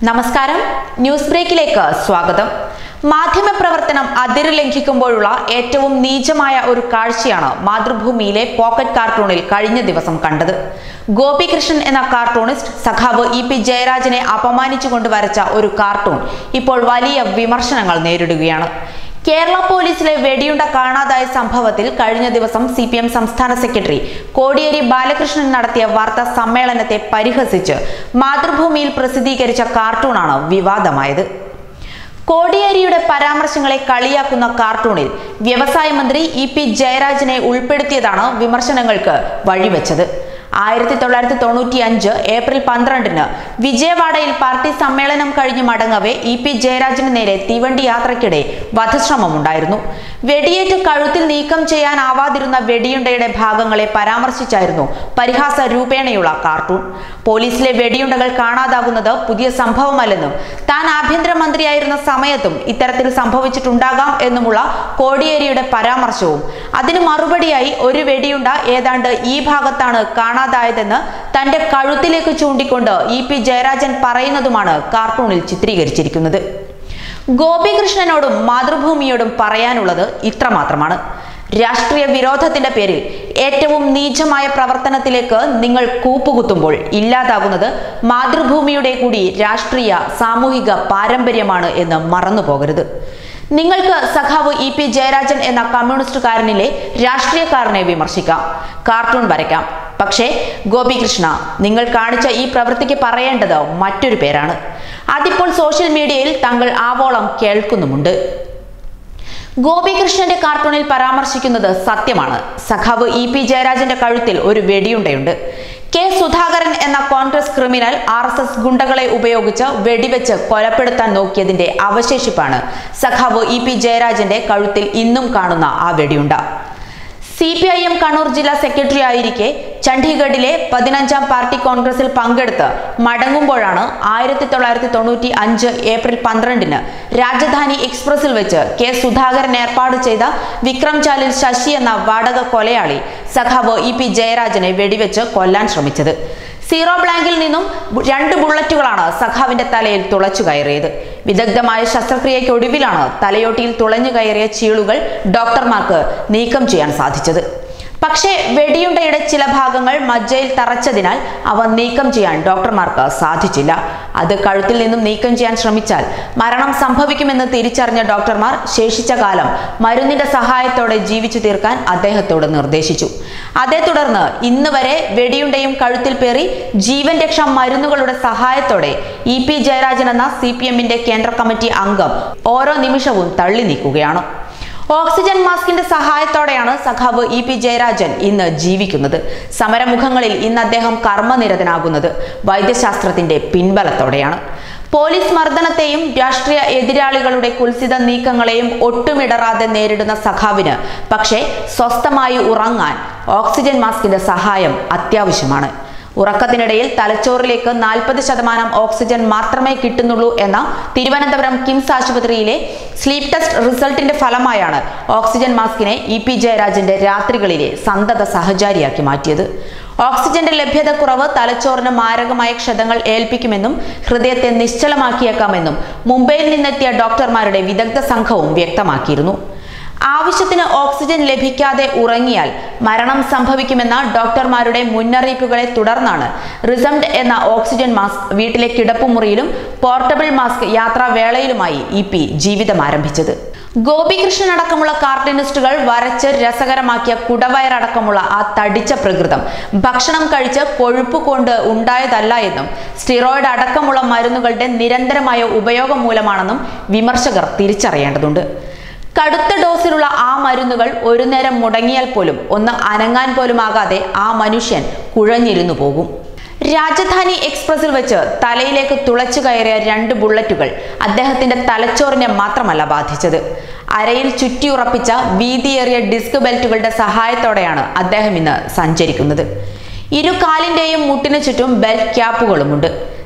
നമസ്കാരം ന്യൂസ് ബ്രേക്കിലേക്ക് സ്വാഗതം മാധ്യമപ്രവർത്തനം അതിര് ലംഘിക്കുമ്പോഴുള്ള ഏറ്റവും നീചമായ ഒരു കാഴ്ചയാണ് മാതൃഭൂമിയിലെ പോക്കറ്റ് കാർട്ടൂണിൽ കഴിഞ്ഞ ദിവസം കണ്ടത് ഗോപികൃഷ്ണൻ എന്ന കാർട്ടൂണിസ്റ്റ് സഖാവ് ഇ പി ജയരാജനെ അപമാനിച്ചുകൊണ്ട് വരച്ച ഒരു കാർട്ടൂൺ ഇപ്പോൾ വലിയ വിമർശനങ്ങൾ നേരിടുകയാണ് കേരള പോലീസിലെ വെടിയുണ്ട കാണാതായ സംഭവത്തിൽ കഴിഞ്ഞ ദിവസം സി പി എം സംസ്ഥാന സെക്രട്ടറി കോടിയേരി ബാലകൃഷ്ണൻ നടത്തിയ വാർത്താ സമ്മേളനത്തെ പരിഹസിച്ച് മാതൃഭൂമിയിൽ പ്രസിദ്ധീകരിച്ച കാർട്ടൂണാണ് വിവാദമായത് കോടിയേരിയുടെ പരാമർശങ്ങളെ കളിയാക്കുന്ന കാർട്ടൂണിൽ വ്യവസായ മന്ത്രി ഇ പി ജയരാജനെ ഉൾപ്പെടുത്തിയതാണ് വിമർശനങ്ങൾക്ക് വഴിവെച്ചത് ആയിരത്തി തൊള്ളായിരത്തി തൊണ്ണൂറ്റി അഞ്ച് ഏപ്രിൽ പന്ത്രണ്ടിന് വിജയവാഡയിൽ പാർട്ടി സമ്മേളനം കഴിഞ്ഞ് മടങ്ങവെ ഇ പി ജയരാജന് നേരെ തീവണ്ടി യാത്രയ്ക്കിടെ വധശ്രമമുണ്ടായിരുന്നു വെടിയേറ്റ് കഴുത്തിൽ നീക്കം ചെയ്യാനാവാതിരുന്ന വെടിയുണ്ടയുടെ ഭാഗങ്ങളെ പരാമർശിച്ചായിരുന്നു പരിഹാസ രൂപേണയുള്ള കാർട്ടൂൺ പോലീസിലെ വെടിയുണ്ടകൾ കാണാതാകുന്നത് പുതിയ സംഭവമല്ലെന്നും താൻ ആഭ്യന്തരമന്ത്രിയായിരുന്ന സമയത്തും ഇത്തരത്തിൽ സംഭവിച്ചിട്ടുണ്ടാകാം എന്നുമുള്ള കോടിയേരിയുടെ പരാമർശവും അതിന് മറുപടിയായി ഒരു വെടിയുണ്ട ഏതാണ്ട് ഈ ഭാഗത്താണ് കാണാതായതെന്ന് തന്റെ കഴുത്തിലേക്ക് ചൂണ്ടിക്കൊണ്ട് ഇ പി ജയരാജൻ പറയുന്നതുമാണ് കാർട്ടൂണിൽ ചിത്രീകരിച്ചിരിക്കുന്നത് ഗോപികൃഷ്ണനോടും മാതൃഭൂമിയോടും പറയാനുള്ളത് ഇത്രമാത്രമാണ് രാഷ്ട്രീയ വിരോധത്തിന്റെ പേരിൽ ഏറ്റവും നീചമായ പ്രവർത്തനത്തിലേക്ക് നിങ്ങൾ കൂപ്പുകുത്തുമ്പോൾ ഇല്ലാതാകുന്നത് മാതൃഭൂമിയുടെ കൂടി രാഷ്ട്രീയ സാമൂഹിക പാരമ്പര്യമാണ് എന്ന് മറന്നുപോകരുത് നിങ്ങൾക്ക് സഖാവ് ഇ പി ജയരാജൻ എന്ന കമ്മ്യൂണിസ്റ്റുകാരനിലെ രാഷ്ട്രീയക്കാരനെ വിമർശിക്കാം കാർട്ടൂൺ വരയ്ക്കാം പക്ഷേ ഗോപികൃഷ്ണ നിങ്ങൾ കാണിച്ച ഈ പ്രവൃത്തിക്ക് പറയേണ്ടത് മറ്റൊരു പേരാണ് അതിപ്പോൾ സോഷ്യൽ മീഡിയയിൽ താങ്കൾ ആവോളം കേൾക്കുന്നുമുണ്ട് ഗോപികൃഷ്ണന്റെ കാർട്ടൂണിൽ പരാമർശിക്കുന്നത് സത്യമാണ് സഖാവ് ഇ പി ജയരാജന്റെ കഴുത്തിൽ ഒരു വെടിയുണ്ടയുണ്ട് കെ സുധാകരൻ എന്ന Congress criminal R S S ഗുണ്ടകളെ ഉപയോഗിച്ച് വെടിവെച്ച് കൊലപ്പെടുത്താൻ നോക്കിയതിന്റെ അവശേഷിപ്പാണ് സഖാവ് ഇ പി ജയരാജന്റെ കഴുത്തിൽ ഇന്നും കാണുന്ന ആ വെടിയുണ്ട C P I M Kannur ജില്ലാ സെക്രട്ടറി ആയിരിക്കെ ചണ്ഡീഗഡിലെ പതിനഞ്ചാം പാർട്ടി കോൺഗ്രസിൽ പങ്കെടുത്ത് മടങ്ങുമ്പോഴാണ് ആയിരത്തി തൊള്ളായിരത്തി തൊണ്ണൂറ്റി അഞ്ച് ഏപ്രിൽ പന്ത്രണ്ടിന് രാജധാനി എക്സ്പ്രസിൽ വെച്ച് കെ സുധാകരൻ ഏർപ്പാട് ചെയ്ത വിക്രം ചാലിൽ ശശി എന്ന വാടക കൊലയാളി സഖാവ് ഇ പി ജയരാജനെ വെടിവെച്ച് കൊല്ലാൻ ശ്രമിച്ചത് സീറോ ബ്ലാങ്കിൽ നിന്നും രണ്ട് ബുള്ളറ്റുകളാണ് സഖാവിന്റെ തലയിൽ തുളച്ചു കയറിയത് വിദഗ്ധമായ ശസ്ത്രക്രിയയ്ക്കൊടുവിലാണ് തലയോട്ടിയിൽ തുളഞ്ഞു കയറിയ ചീളുകൾ ഡോക്ടർമാർക്ക് നീക്കം ചെയ്യാൻ സാധിച്ചത് പക്ഷേ വെടിയുണ്ടയുടെ ചില ഭാഗങ്ങൾ മജ്ജയിൽ തറച്ചതിനാൽ അവ നീക്കം ചെയ്യാൻ ഡോക്ടർമാർക്ക് സാധിച്ചില്ല അത് കഴുത്തിൽ നിന്നും നീക്കം ചെയ്യാൻ ശ്രമിച്ചാൽ മരണം സംഭവിക്കുമെന്ന് തിരിച്ചറിഞ്ഞ ഡോക്ടർമാർ ശേഷിച്ച കാലം മരുന്നിന്റെ സഹായത്തോടെ ജീവിച്ചു തീർക്കാൻ അദ്ദേഹത്തോട് നിർദ്ദേശിച്ചു അതേ തുടർന്ന് ഇന്ന് വരെ വെടിയുണ്ടയും കഴുത്തിൽ പേറി ജീവൻ രക്ഷാ മരുന്നുകളുടെ സഹായത്തോടെ ഇ പി ജയരാജൻ എന്ന സി പി എമ്മിന്റെ കേന്ദ്ര കമ്മിറ്റി അംഗം ഓരോ നിമിഷവും തള്ളി നീക്കുകയാണ് ഓക്സിജൻ മാസ്കിന്റെ സഹായത്തോടെയാണ് സഖാവ് ഇ പി ജയരാജൻ ഇന്ന് ജീവിക്കുന്നത് സമരമുഖങ്ങളിൽ ഇന്ന് അദ്ദേഹം കർമ്മനിരതനാകുന്നത് വൈദ്യശാസ്ത്രത്തിന്റെ പിൻബലത്തോടെയാണ് പോലീസ് മർദ്ദനത്തെയും രാഷ്ട്രീയ എതിരാളികളുടെ കുൽസിത നീക്കങ്ങളെയും ഒട്ടുമിടറാതെ നേരിടുന്ന സഖാവിന് പക്ഷേ സ്വസ്ഥമായി ഉറങ്ങാൻ ഓക്സിജൻ മാസ്കിന്റെ സഹായം അത്യാവശ്യമാണ് ഉറക്കത്തിനിടയിൽ തലച്ചോറിലേക്ക് നാൽപ്പത് ശതമാനം ഓക്സിജൻ മാത്രമേ കിട്ടുന്നുള്ളൂ എന്ന തിരുവനന്തപുരം കിംസ് ആശുപത്രിയിലെ സ്ലീപ്പ് ടെസ്റ്റ് റിസൾട്ടിന്റെ ഫലമായാണ് ഓക്സിജൻ മാസ്കിനെ ഇ പി ജയരാജന്റെ രാത്രികളിലെ സന്തത സഹചാരിയാക്കി മാറ്റിയത് ഓക്സിജന്റെ ലഭ്യതക്കുറവ് തലച്ചോറിന് മാരകമായ ക്ഷതങ്ങൾ ഏൽപ്പിക്കുമെന്നും ഹൃദയത്തെ നിശ്ചലമാക്കിയേക്കാമെന്നും മുംബൈയിൽ നിന്നെത്തിയ ഡോക്ടർമാരുടെ വിദഗ്ധ സംഘവും വ്യക്തമാക്കിയിരുന്നു ആവശ്യത്തിന് ഓക്സിജൻ ലഭിക്കാതെ ഉറങ്ങിയാൽ മരണം സംഭവിക്കുമെന്ന ഡോക്ടർമാരുടെ മുന്നറിയിപ്പുകളെ തുടർന്നാണ് റിസംഡ് എന്ന ഓക്സിജൻ മാസ്ക് വീട്ടിലെ കിടപ്പുമുറിയിലും പോർട്ടബിൾ മാസ്ക് യാത്രാവേളയിലുമായി ഇ പി ജീവിതം ആരംഭിച്ചത് ഗോപികൃഷ്ണൻ അടക്കമുള്ള കാർട്ടൂണിസ്റ്റുകൾ വരച്ച് രസകരമാക്കിയ കുടവയറടക്കമുള്ള ആ തടിച്ച പ്രകൃതം ഭക്ഷണം കഴിച്ച് കൊഴുപ്പ് കൊണ്ട് ഉണ്ടായതല്ല എന്നും സ്റ്റിറോയിഡ് അടക്കമുള്ള മരുന്നുകളുടെ നിരന്തരമായ ഉപയോഗം മൂലമാണെന്നും വിമർശകർ തിരിച്ചറിയേണ്ടതുണ്ട് കടുത്ത ഡോസിലുള്ള ആ മരുന്നുകൾ ഒരു നേരം മുടങ്ങിയാൽ പോലും ഒന്ന് അനങ്ങാൻ പോലും ആകാതെ ആ മനുഷ്യൻ കുഴഞ്ഞിരുന്നു പോകും രാജധാനി എക്സ്പ്രസിൽ വെച്ച് തലയിലേക്ക് തുളച്ചു കയറിയ രണ്ട് ബുള്ളറ്റുകൾ അദ്ദേഹത്തിന്റെ തലച്ചോറിനെ മാത്രമല്ല ബാധിച്ചത് അരയിൽ ചുറ്റിയുറപ്പിച്ച വീതിയേറിയ ഡിസ്ക് ബെൽറ്റുകളുടെ സഹായത്തോടെയാണ് അദ്ദേഹം ഇന്ന് സഞ്ചരിക്കുന്നത് ഇരു കാലിന്റെയും മുട്ടിനു ചുറ്റും ബെൽറ്റ് ക്യാപ്പുകളുമുണ്ട്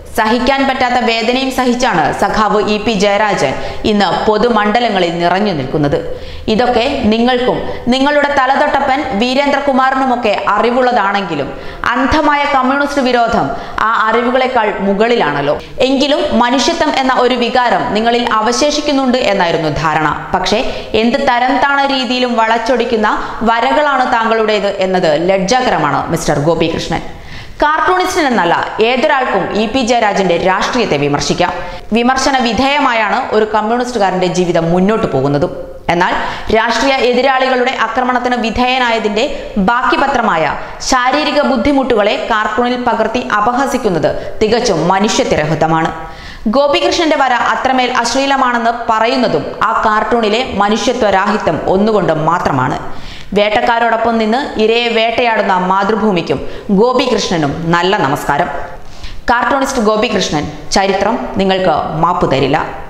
സഹിക്കാൻ പറ്റാത്ത വേദനയും സഹിച്ചാണ് സഖാവ് ഇ പി ജയരാജൻ ഇന്ന് പൊതുമണ്ഡലങ്ങളിൽ നിറഞ്ഞു നിൽക്കുന്നത് ഇതൊക്കെ നിങ്ങൾക്കും നിങ്ങളുടെ തലതൊട്ടപ്പൻ വീരേന്ദ്രകുമാറിനുമൊക്കെ അറിവുള്ളതാണെങ്കിലും അന്ധമായ കമ്മ്യൂണിസ്റ്റ് വിരോധം ആ അറിവുകളെക്കാൾ മുകളിലാണല്ലോ എങ്കിലും മനുഷ്യത്വം എന്ന ഒരു വികാരം നിങ്ങളിൽ അവശേഷിക്കുന്നുണ്ട് എന്നായിരുന്നു ധാരണ പക്ഷേ എന്ത് തരം താണ രീതിയിലും വളച്ചൊടിക്കുന്ന വരകളാണ് താങ്കളുടേത് എന്നത് ലജ്ജാകരമാണ് മിസ്റ്റർ ഗോപികൃഷ്ണൻ കാർട്ടൂണിസ്റ്റിന് എന്നല്ല ഏതൊരാൾക്കും ഇ പി ജയരാജന്റെ രാഷ്ട്രീയത്തെ വിമർശിക്കാം വിമർശന വിധേയമായാണ് ഒരു കമ്മ്യൂണിസ്റ്റുകാരന്റെ ജീവിതം മുന്നോട്ട് പോകുന്നതും എന്നാൽ രാഷ്ട്രീയ എതിരാളികളുടെ ആക്രമണത്തിന് വിധേയനായതിന്റെ ബാക്കി പത്രമായ ശാരീരിക ബുദ്ധിമുട്ടുകളെ കാർട്ടൂണിൽ പകർത്തി അപഹസിക്കുന്നത് തികച്ചും മനുഷ്യത്തിരഹിതമാണ് ഗോപികൃഷ്ണന്റെ വര അത്രമേൽ അശ്ലീലമാണെന്ന് പറയുന്നതും ആ കാർട്ടൂണിലെ മനുഷ്യത്വരാഹിത്യം ഒന്നുകൊണ്ട് മാത്രമാണ് വേട്ടക്കാരോടൊപ്പം നിന്ന് ഇരയെ വേട്ടയാടുന്ന മാതൃഭൂമിക്കും ഗോപികൃഷ്ണനും നല്ല നമസ്കാരം കാർട്ടൂണിസ്റ്റ് ഗോപികൃഷ്ണൻ ചരിത്രം നിങ്ങൾക്ക് മാപ്പു തരില്ല